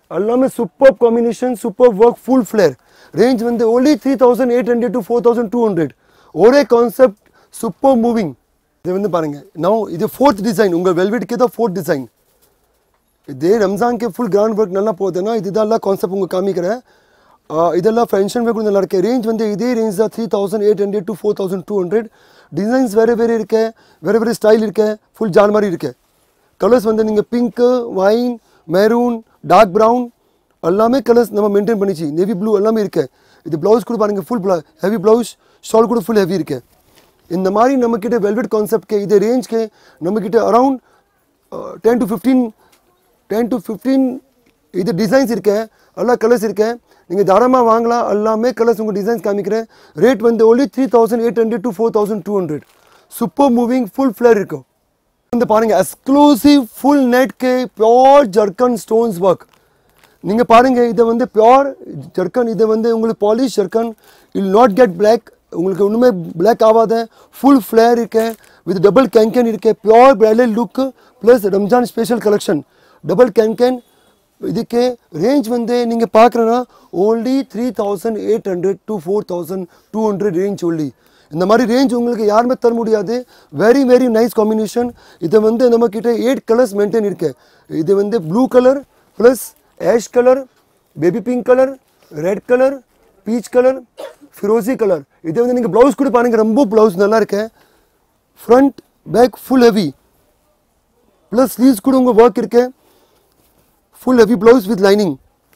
எல்லாமே super combination super work full flare range வந்து only three thousand eight hundred to four thousand two hundred ஒரே கான்செப்ட் சூப்பர் மூவிங் இது வந்து பாருங்க நான் இது ஃபோர்த் டிசைன் உங்கள் வெல்வெட்டுக்கே தான் ஃபோர்த் டிசைன் இதே ரம்ஜான்க்கு ஃபுல் கிராண்ட் ஒர்க் நல்லா போகுதுன்னா இதுதான் கான்செப்ட் உங்களுக்கு காமிக்கிறேன் ஆஹ் இதெல்லாம் ஃபங்க்ஷன் வேர் கூட நல்லா இருக்கு ரேஞ்ச் வந்து இதே ரேஞ்ச் தான் three thousand eight hundred to four thousand two hundred designs வேறு வேறு இருக்கு வேறு வேறு ஸ்டைல் இருக்கு ஃபுல் ஜான் மாதிரி இருக்கு கலர்ஸ் வந்து நீங்கள் pink wine maroon dark brown எல்லாமே கலர்ஸ் நம்ம மெயின்டைன் பண்ணிச்சு நேவி ப்ளூ எல்லாமே இருக்கு இது ப்ளவுஸ் கூட பாருங்க ஃபுல் ஹெவி ப்ளவுஸ் ஷால் கூட ஃபுல் ஹெவி இருக்கு இந்த மாதிரி நம்மக்கிட்ட வெல்வெட் கான்செப்ட்க்கு இது ரேஞ்ச்க்கு நம்மக்கிட்ட around ten to fifteen ten to fifteen இது டிசைன்ஸ் இருக்கு எல்லா கலர்ஸ் இருக்கு நீங்கள் தாராளமாக வாங்கலாம் எல்லாமே கலர்ஸ் உங்கள் டிசைன்ஸ் காமிக்கிறேன் ரேட் வந்து only three thousand eight hundred to four thousand two hundred super moving full flare இருக்கும் வந்து பாருங்க எக்ஸ்க்ளூசிவ் ஃபுல் நெட்க்கு பியோர் ஜர்க்கன் ஸ்டோன்ஸ் ஒர்க் நீங்கள் பாருங்க இதை வந்து பியோர் ஜர்க்கன் இதை வந்து உங்களுக்கு polish zircon will not get black உங்களுக்கு ஒன்றுமே பிளாக் ஆகாத ஃபுல் ஃப்ளேர் இருக்கு வித் டபுள் கேன்கேன் இருக்கு pure bridal look plus Ramzan special collection double cancan இதுக்கு ரேஞ்ச் வந்து நீங்கள் பார்க்குறேன்னா only three thousand eight hundred to four thousand two hundred range only இந்த மாதிரி ரேஞ்ச் உங்களுக்கு யாருமே தர முடியாது வெரி வெரி நைஸ் காம்பினேஷன் இது வந்து நம்ம கிட்ட எயிட் கலர்ஸ் மெயின்டைன் இருக்கு இது வந்து blue colour plus ash colour baby pink colour red colour peach colour ஃபிரோசி கலர் இது வந்து நீங்கள் ப்ளவுஸ் கூட பாருங்க ரொம்ப ப்ளவுஸ் நல்லா இருக்கு front back full heavy plus sleeves கூட உங்கள் ஒர்க் இருக்கு full heavy blouse with lining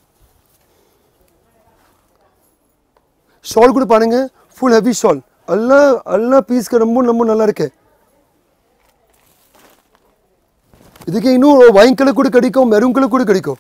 shawl கூட பாருங்க ஃபுல் ஹெவி ஷால் எல்லா எல்லா பீஸ்க்கு ரொம்ப ரொம்ப நல்லா இருக்கு இதுக்கு இன்னும் வைன் கலர் கூட கிடைக்கும் மெரூன் கலர் கூட கிடைக்கும்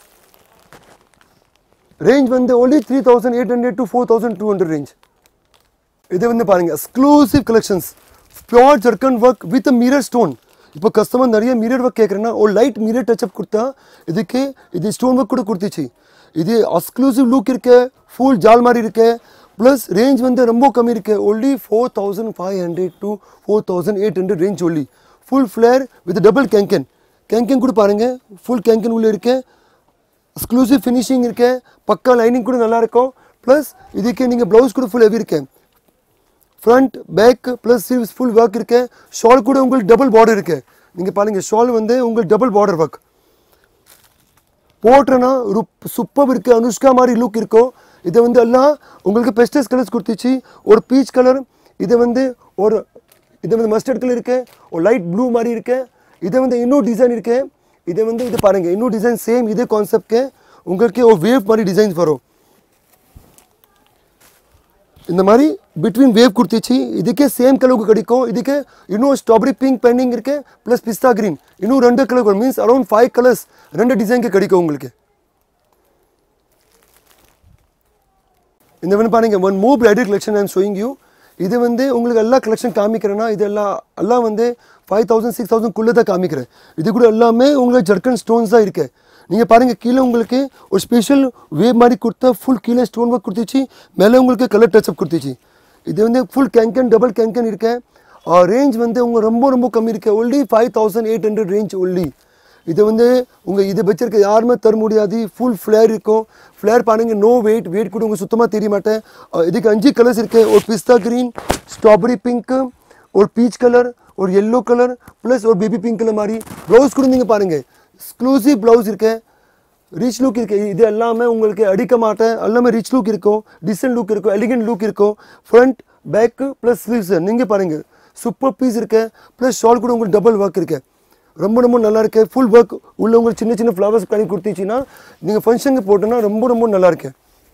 ரேஞ்ச் வந்து only three thousand eight hundred to four thousand two hundred range இது வந்து பாருங்க exclusive collections pure zircon work with mirror stone இப்போ கஸ்டமர் நிறைய மிரர் ஒர்க் கேட்குறேன்னா ஒரு லைட் மிரர் டச்சப் கொடுத்தா இதுக்கு இது ஸ்டோன் ஒர்க் கூட கொடுத்துச்சு இது எக்ஸ்க்ளூசிவ் லுக் இருக்கு ஃபுல் ஜால் மாதிரி இருக்கு ப்ளஸ் ரேஞ்ச் வந்து ரொம்ப கம்மி இருக்கு only four thousand five hundred to four thousand eight hundred range only full flare with double cancan cancan கூட பாருங்க ஃபுல் கேங்கன் உள்ள இருக்கு எக்ஸ்க்ளூசிவ் ஃபினிஷிங் இருக்கு பக்கா லைனிங் கூட நல்லா இருக்கும் ப்ளஸ் இதுக்கு நீங்கள் ப்ளவுஸ் கூட ஃபுல் ஹெவி இருக்கு front back plus sleeves full work இருக்கு ஷால் கூட உங்களுக்கு டபுள் பார்டர் இருக்கு நீங்கள் பாருங்க ஷால் வந்து உங்களுக்கு டபுள் பார்டர் ஒர்க் போட்டுறனா ஒரு சூப்பர் இருக்கு அனுஷ்கா மாதிரி லுக் இருக்கும் இதை வந்து எல்லாம் உங்களுக்கு பெஸ்டஸ் கலர்ஸ் கொடுத்துச்சு ஒரு பீச் கலர் இது வந்து ஒரு இது வந்து மஸ்டர்ட் கலர் இருக்கு ஒரு லைட் ப்ளூ மாதிரி இருக்கு இது வந்து இன்னும் டிசைன் இருக்கு இது வந்து இது பாருங்க இன்னும் டிசைன் சேம் இதே கான்செப்ட்க்கு உங்களுக்கு ஒரு வேவ் மாதிரி டிசைன்ஸ் வரும் இந்த மாதிரி பிட்வீன் வேவ் கொடுத்துச்சு இதுக்கே சேம் கலருக்கு கிடைக்கும் இதுக்கு இன்னும் ஸ்ட்ராபெரி பிங்க் பெண்டிங் இருக்கு ப்ளஸ் பிஸ்தா கிரீன் இன்னும் ரெண்டு colour means around five colours ரெண்டு டிசைனுக்கு கிடைக்கும் உங்களுக்கு இந்த வந்து பாருங்க one more bridal collection I'm showing you இது வந்து உங்களுக்கு எல்லா கலெக்ஷன் காமிக்கிறேன்னா இது எல்லாம் எல்லாம் வந்து ஃபைவ் தௌசண்ட் சிக்ஸ் தௌசண்ட்குள்ளே தான் காமிக்கிறேன் இது கூட எல்லாமே உங்களுக்கு ஜர்க்கன் ஸ்டோன்ஸ் தான் இருக்கு நீங்கள் பாருங்கள் கீழே உங்களுக்கு ஒரு ஸ்பெஷல் வேவ் மாதிரி கொடுத்தா ஃபுல் கீழே ஸ்டோன் ஒர்க் கொடுத்துச்சு மேலே உங்களுக்கு கலர் டச்சப் கொடுத்துச்சு இது வந்து ஃபுல் கேங்கன் டபுள் கேங்கன் இருக்கு ரேஞ்ச் வந்து உங்க ரொம்ப ரொம்ப கம்மி இருக்கு only five thousand eight hundred range only இது வந்து உங்கள் இது வச்சிருக்க யாருமே தர முடியாது ஃபுல் ஃப்ளேர் இருக்கும் ஃப்ளேர் பாருங்க நோ வெயிட் வெயிட் கூட உங்களுக்கு சுத்தமாக தெரிய மாட்டேன் அஹ் இதுக்கு அஞ்சு கலர்ஸ் இருக்கு ஒரு பிஸ்தா கிரீன் ஸ்ட்ராபெரி பிங்க் ஒரு பீச் கலர் ஒரு எல்லோ கலர் ப்ளஸ் ஒரு பேபி பிங்க் கலர் மாதிரி ப்ளவுஸ் கூட நீங்கள் பாருங்க எக்ஸ்க்ளூசிவ் ப்ளவுஸ் இருக்கு ரிச் லுக் இருக்கு இது எல்லாமே உங்களுக்கு அடிக்க மாட்டேன் எல்லாமே ரிச் லுக் இருக்கும் டிசன்ட் லுக் இருக்கும் எலிகன்ட் லுக் இருக்கும் ஃப்ரண்ட் பேக்கு ப்ளஸ் ஸ்லீவ்ஸ் நீங்கள் பாருங்க சூப்பர் பீஸ் இருக்கு ப்ளஸ் ஷால் கூட உங்களுக்கு டபுள் ஒர்க் இருக்கு ரொம்ப ரொம்ப நல்லா இருக்கு ஃபுல் ஒர்க் உள்ள உங்களுக்கு சின்ன சின்ன ஃப்ளவர்ஸ் பண்ணி கொடுத்துச்சுன்னா நீங்கள் ஃபங்க்ஷனுக்கு போட்டோன்னா ரொம்ப ரொம்ப நல்லா இருக்கு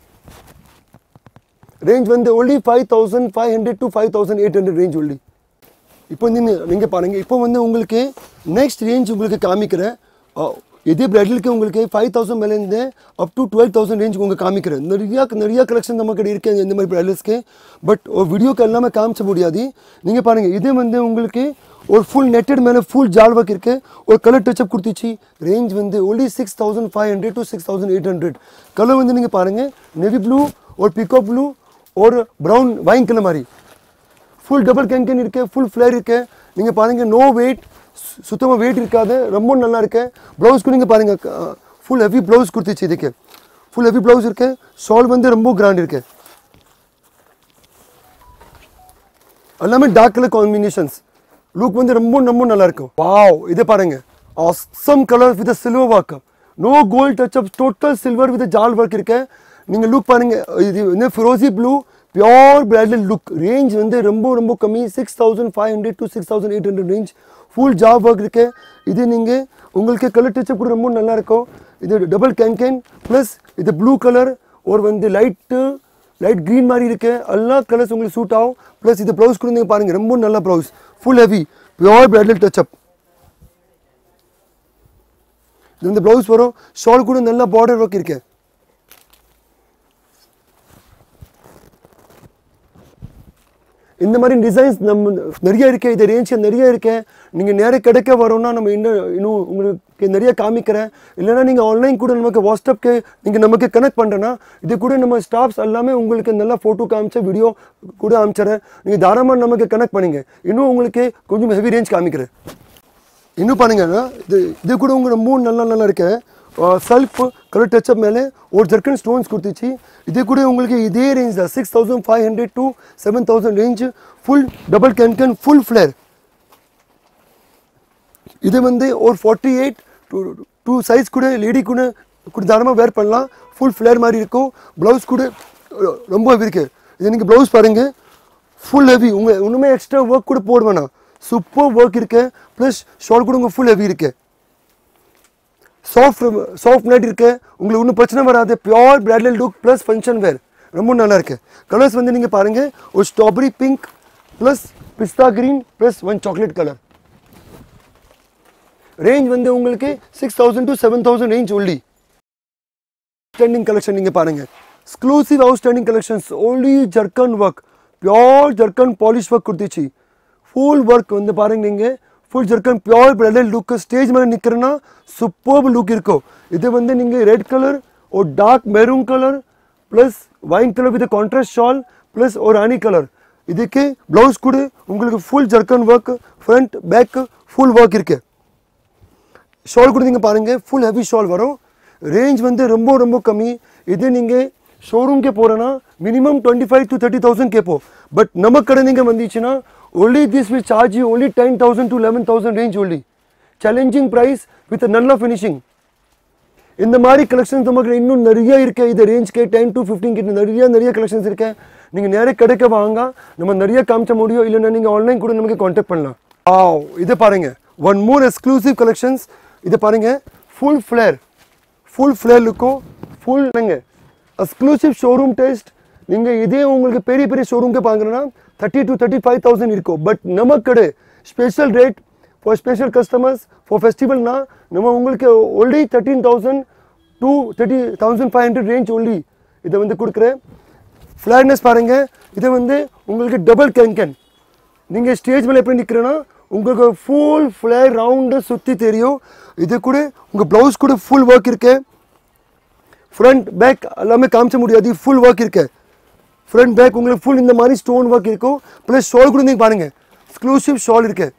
ரேஞ்ச் வந்து only five thousand five hundred to five thousand eight hundred range only இப்போ வந்து நீங்கள் பாருங்கள் இப்போ வந்து உங்களுக்கு நெக்ஸ்ட் ரேஞ்ச் உங்களுக்கு காமிக்கிறேன் அஹ், இதே பிரைடலுக்கு உங்களுக்கு ஃபைவ் தௌசண்ட் மேலேருந்து up to twelve thousand range உங்களுக்கு காமிக்கிறேன் நிறையா நிறையா கலெக்ஷன் நம்ம கிட்ட இருக்கு இந்த மாதிரி பிரைடல்ஸ்க்கு பட் ஒரு வீடியோக்கு எல்லாமே காமிச்ச முடியாது நீங்கள் பாருங்கள் இது வந்து உங்களுக்கு ஒரு ஃபுல் நெட்டட் மேலே ஃபுல் ஜால் ஒர்க் இருக்கு ஒரு கலர் டச்சப் கொடுத்துச்சு ரேஞ்ச் வந்து only six thousand five hundred to six thousand eight hundred colour வந்து நீங்கள் பாருங்கள் நெவி ப்ளூ ஒரு பிகோ ப்ளூ ஒரு ப்ரௌன் வைன் கலர் மாதிரி ஃபுல் டபுள் கேன்கன் இருக்கு ஃபுல் ஃப்ளேர் இருக்கு நீங்கள் பாருங்க நோ வெயிட் சுத்தமாக வெயிட் இருக்காது ரொம்ப நல்லா இருக்கு ப்ளவுஸ்க்கு நீங்கள் பாருங்க ஃபுல் ஹெவி ப்ளவுஸ் கொடுத்துச்சு இதுக்கு ஃபுல் ஹெவி ப்ளவுஸ் இருக்கு ஷால் வந்து ரொம்ப கிராண்ட் இருக்கு எல்லாமே டார்க் கலர் காம்பினேஷன்ஸ் லுக் வந்து ரொம்ப ரொம்ப நல்லா இருக்கும் வாவ் இதை பாருங்க awesome colour with silver work no gold touch up total silver with ஜால் ஒர்க் இருக்கு நீங்க லுக் பாருங்க இது வந்து ஃபிரோசி blue pure branded look range வந்து ரொம்ப ரொம்ப கம்மி six thousand five hundred to six thousand eight hundred range full ஜாப் ஒர்க் இருக்கு இது நீங்க உங்களுக்கு கலர் டச்சப் கூட ரொம்ப நல்லா இருக்கும் இது டபுள் கேன் கேன் ப்ளஸ் இது ப்ளூ கலர் ஒரு வந்து லைட்டு லைட் க்ரீன் மாதிரி இருக்கு எல்லா கலர்ஸ் உங்களுக்கு சூட் ஆகும் ப்ளஸ் இது ப்ளவுஸ் கூட நீங்கள் பாருங்க ரொம்ப நல்ல blouse full heavy pure bridal touch up இது வந்து ப்ளவுஸ் வரும் ஷால் கூட நல்ல பார்டர் ஒர்க் இருக்கு இந்த மாதிரி டிசைன்ஸ் நம்ம நிறைய இருக்கு இது ரேஞ்ச் நிறைய இருக்கு நீங்கள் நேர கிடைக்க வரோம்னா நம்ம இன்னும் இன்னும் உங்களுக்கு நிறைய காமிக்கிறேன் இல்லைன்னா நீங்கள் ஆன்லைன் கூட நமக்கு வாட்ஸ்அப்க்கு நீங்கள் நமக்கு கனெக்ட் பண்ணுறேன்னா இது கூட நம்ம ஸ்டாஃப்ஸ் எல்லாமே உங்களுக்கு நல்லா ஃபோட்டோ காமிச்ச வீடியோ கூட காமிச்சிடறேன் நீங்கள் தாராளமாக நமக்கு கனெக்ட் பண்ணுங்க இன்னும் உங்களுக்கு கொஞ்சம் ஹெவி ரேஞ்ச் காமிக்கிறேன் இன்னும் பாருங்கன்னா இது இது கூட உங்களுக்கு மூணு நல்லா நல்லா இருக்கு செல்ஃப் கலர் டச்சப் மேலே ஒரு ஜர்க்கன் ஸ்டோன்ஸ் கொடுத்துச்சு இது கூட உங்களுக்கு இதே ரேஞ்ச் தான் six thousand five hundred to seven thousand range full double cancan full flare இது வந்து ஒரு forty eight to two size கூட லேடி கூட கூட தாராளமாக வேர் பண்ணலாம் ஃபுல் ஃப்ளேர் மாதிரி இருக்கும் ப்ளவுஸ் கூட அஹ், ரொம்ப ஹெவி இருக்கு இது நீங்கள் ப்ளவுஸ் பாருங்க ஃபுல் ஹெவி உங்கள் ஒன்றுமே எக்ஸ்ட்ரா ஒர்க் கூட போட வேணாம் சூப்பர் ஒர்க் இருக்கு ப்ளஸ் ஷால் கூட உங்கள் ஃபுல் ஹெவி இருக்கு சாஃப்ட் சாஃப்ட் நைட் இருக்கு உங்களுக்கு ஒன்றும் பிரச்சனை வராது pure bridal look plus function wear ரொம்ப நல்லா இருக்கு கலர்ஸ் வந்து நீங்கள் பாருங்க ஒரு ஸ்ட்ராபெரி பிங்க் ப்ளஸ் பிஸ்தா green plus one chocolate colour range வந்து உங்களுக்கு six thousand to seven thousand range only standing collection நீங்கள் பாருங்க exclusive outstanding collections only zircon work pure zircon polish work கொடுத்துச்சு ஃபுல் ஒர்க் வந்து பாருங்க நீங்கள் full zircon pure bridal look stage மேலே நிற்கிறேன்னா சூப்பர் லுக் இருக்கும் இது வந்து நீங்கள் ரெட் கலர் ஒரு dark maroon colour plus wine colour with contrast shawl plus ஒரு அனி கலர் இதுக்கு ப்ளவுஸ் கூட உங்களுக்கு full zircon work front back full work இருக்குது ஷால் கூட நீங்கள் பாருங்கள் ஃபுல் ஹெவி ஷால் வரும் ரேஞ்ச் வந்து ரொம்ப ரொம்ப கம்மி இது நீங்கள் ஷோரூம்க்கே போகிறேன்னா minimum twenty five to thirty thousand கேட்போம் பட் நம்ம கடை நீங்கள் வந்துச்சுன்னா only this will charge you only ten thousand to eleven thousand range only challenging price with நல்ல ஃபினிஷிங் இந்த மாதிரி கலெக்ஷன்ஸ் நமக்கு இன்னும் நிறைய இருக்கு இது ரேஞ்ச்க்கு டென் டு ஃபிஃப்டீன் கிட்ட நிறைய நிறைய கலெக்ஷன்ஸ் இருக்கு நீங்கள் நேரே கிடைக்க வாங்க நம்ம நிறைய காமிச்ச முடியும் இல்லைன்னா நீங்கள் ஆன்லைன் கூட நமக்கு காண்டாக்ட் பண்ணலாம் ஆவ் இது பாருங்க ஒன் மோர் எக்ஸ்க்ளூசிவ் கலெக்ஷன்ஸ் இது பாருங்க ஃபுல் ஃப்ளேர் ஃபுல் ஃப்ளேர் லுக்கும் ஃபுல் நீங்கள் எக்ஸ்க்ளூசிவ் ஷோரூம் டெஸ்ட் நீங்கள் இதே உங்களுக்கு பெரிய பெரிய ஷோரூம்க்கு பார்க்குறேன்னா thirty to thirty five thousand இருக்கும் பட் நம்ம கடை special rate for special customers for ஃபெஸ்டிவல்னா நம்ம உங்களுக்கு only thirteen thousand to thirty thousand five hundred range only இதை வந்து கொடுக்குறேன் ஃப்ளாட்னஸ் பாருங்க இது வந்து உங்களுக்கு டபுள் கேன் நீங்கள் ஸ்டேஜ் மேலே எப்படி நிற்கிறேன்னா உங்களுக்கு ஃபுல் ஃப்ளேர் ரவுண்டு சுற்றி தெரியும் இது கூட உங்கள் ப்ளவுஸ் கூட ஃபுல் ஒர்க் இருக்கு ஃப்ரண்ட் பேக் எல்லாமே காமிச்ச முடியாது ஃபுல் ஒர்க் இருக்கு ஃப்ரண்ட் பேக் உங்களுக்கு ஃபுல் இந்த மாதிரி ஸ்டோன் ஒர்க் இருக்கும் ப்ளஸ் ஷால் கூட நீங்கள் பாருங்கள் எக்ஸ்க்ளூசிவ் ஷால் இருக்கு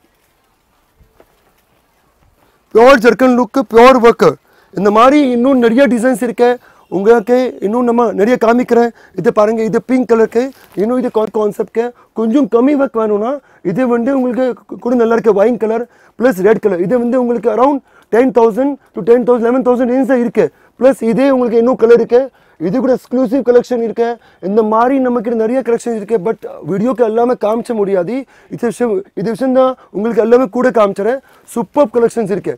pure zircon look pure work இந்த மாதிரி இன்னும் நிறைய டிசைன்ஸ் இருக்கு உங்களுக்கு இன்னும் நம்ம நிறைய காமிக்கிறேன் இது பாருங்க இது பிங்க் கலருக்கு இன்னும் இது கான்செப்ட்க்கு கொஞ்சம் கம்மி ஒர்க் வேணும்னா இது வந்து உங்களுக்கு கூட நல்லா இருக்கு wine colour plus red colour இது வந்து உங்களுக்கு around ten thousand to ten thousand eleven thousand range இருக்கு ப்ளஸ் இதே உங்களுக்கு இன்னும் கலர் இருக்கு இது கூட எக்ஸ்க்ளூசிவ் கலெக்ஷன் இருக்கு இந்த மாதிரி நமக்கு நிறைய கலெக்ஷன் இருக்கு பட் வீடியோக்கு எல்லாமே காமிச்ச முடியாது இது விஷயம் இது விஷயம் தான் உங்களுக்கு எல்லாமே கூட காமிச்சிறேன் சூப்பர் கலெக்ஷன்ஸ் இருக்கு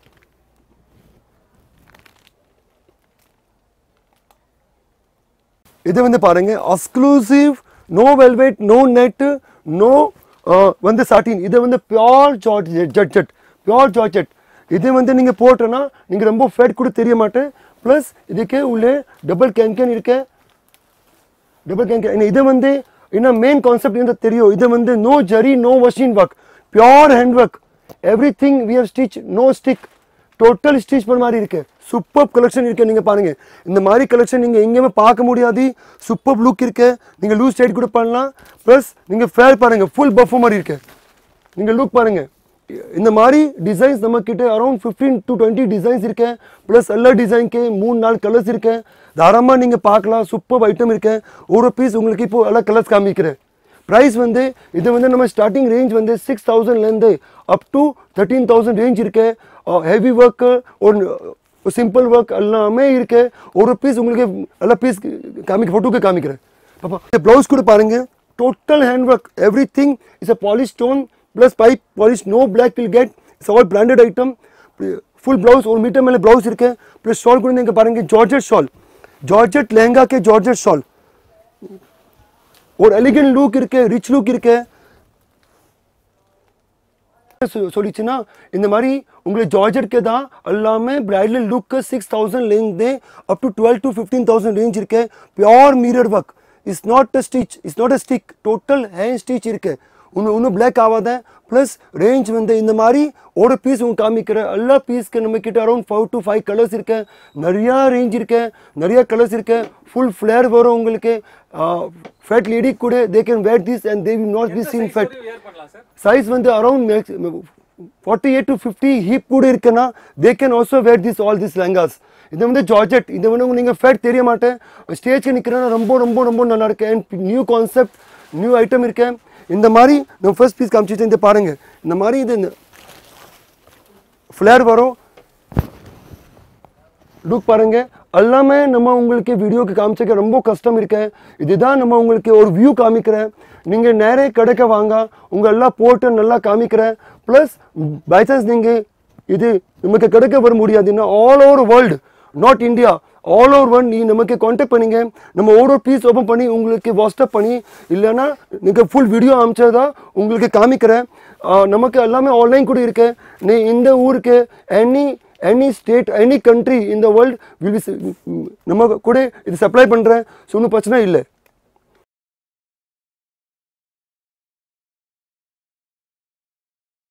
இது வந்து பாருங்க exclusive no velvet no net no வந்து சாட்டின் இது வந்து pure georgette pure georgette இது வந்து நீங்கள் போட்டோன்னா நீங்கள் ரொம்ப ஃபேட் கூட தெரிய மாட்டேன் ப்ளஸ் இதுக்கு உள்ளே டபுள் கேன் இருக்கு டபுள் கேன் இது வந்து இன்னும் மெயின் கான்செப்ட் என்ன தெரியும் இது வந்து no zari no machine work pure hand work every thing we have stitch no stick total stitch பண்ண மாதிரி இருக்கு சூப்பர் கலெக்ஷன் இருக்கு நீங்க பாருங்க இந்த மாதிரி கலெக்ஷன் நீங்க எங்கேயுமே பார்க்க முடியாது சூப்பர் லுக் இருக்கு நீங்க லூஸ் சைட் கூட பண்ணலாம் ப்ளஸ் நீங்க ஃபேர் பாருங்க ஃபுல் பஃப் மாதிரி இருக்கு நீங்க லுக் பாருங்க இந்த மாதிரி டிசைன்ஸ் நம்ம கிட்ட around fifteen to twenty designs இருக்கு ப்ளஸ் எல்லா டிசைன்க்கு மூணு நாலு கலர்ஸ் இருக்கு தாராளமாக நீங்கள் பார்க்கலாம் சூப்பர் ஐட்டம் இருக்கு ஒரு பீஸ் உங்களுக்கு இப்போ எல்லா கலர்ஸ் காமிக்கிறேன் ப்ரைஸ் வந்து இது வந்து நம்ம ஸ்டார்டிங் ரேஞ்ச் வந்து சிக்ஸ் தௌசண்ட்லேருந்து up to thirteen thousand range இருக்கு ஹெவி ஒர்க்கு ஒரு சிம்பிள் ஒர்க் எல்லாமே இருக்கு ஒரு பீஸ் உங்களுக்கு எல்லா பீஸ் காமிக்க ஃபோட்டோக்கு காமிக்கிறேன் பாப்பா இந்த ப்ளவுஸ் கூட பாருங்க total hand work every thing is a polish stone plus pipe polish no black will get it's all branded item full blouse ஒரு மீட்டர் மேலே ப்ளவுஸ் இருக்கு ப்ளஸ் ஷால் கூட நீங்கள் பாருங்க ஜார்ஜெட் ஷால் ஜார்ஜெட் லெஹங்கா के ஜார்ஜெட் ஷால் ஒரு elegant look இருக்கு rich look இருக்கு சொ- சொல்லிச்சுன்னா இந்த மாதிரி உங்களுக்கு ஜார்ஜெட்க்கு தான் எல்லாமே பிரைடல் லுக்கு சிக்ஸ் தௌசண்ட்லேருந்து up to twelve to fifteen thousand range இருக்கு pure mirror work is not a stitch is not a stick total hand stitch இருக்கு இன்னும் இன்னும் பிளாக் ஆகாத ப்ளஸ் ரேஞ்ச் வந்து இந்த மாதிரி ஒரு பீஸ் உங்களுக்கு காமிக்கிற எல்லா பீஸ்க்கு நம்ம கிட்ட around five to five colours இருக்கு நிறையா ரேஞ்ச் இருக்கு நிறைய கலர்ஸ் இருக்கு ஃபுல் ஃப்ளேர் வரும் உங்களுக்கு ஃபேட் லேடி கூட they can wear this and they will not be seen fat wear பண்ணலாம் சார் சைஸ் வந்து around forty eight to fifty hip கூட இருக்குன்னா they can also wear this all this lehengas இது வந்து georgette இது வந்து நீங்கள் ஃபேட் தெரிய மாட்டேன் ஸ்டேஜ்க்கு நிற்கிறேன்னா ரொம்ப ரொம்ப ரொம்ப நல்லா இருக்கு and new concept new item இருக்கு இந்த மாதிரி நம்ம ஃபர்ஸ்ட் பீஸ் காமிச்சிட்டு இந்த பாருங்க இந்த மாதிரி இது ஃப்ளேர் வரும் லுக் பாருங்க எல்லாமே நம்ம உங்களுக்கு வீடியோக்கு காமிச்சிக்க ரொம்ப கஷ்டம் இருக்கு இதுதான் நம்ம உங்களுக்கு ஒரு வியூ காமிக்கிறேன் நீங்கள் நேரே கடைக்க வாங்க உங்கள் எல்லாம் போட்டு நல்லா காமிக்கிறேன் ப்ளஸ் பைசான்ஸ் நீங்கள் இது நமக்கு கிடைக்க வர முடியாதுன்னா all over world not India all over world நீ நமக்கு காண்டாக்ட் பண்ணீங்க நம்ம ஒரு பீஸ் ஓப்பன் பண்ணி உங்களுக்கு வாட்ஸ்அப் பண்ணி இல்லைன்னா நீங்கள் ஃபுல் வீடியோ அமிச்சதா உங்களுக்கு காமிக்கிறேன் ஆஹ் நமக்கு எல்லாமே ஆன்லைன் கூட இருக்கு நீ இந்த ஊருக்கு any any state any country இந்த வேர்ல்டு வில் பி நம்ம கூட இது சப்ளை பண்ணுறேன் ஸோ ஒன்றும் பிரச்சனை இல்லை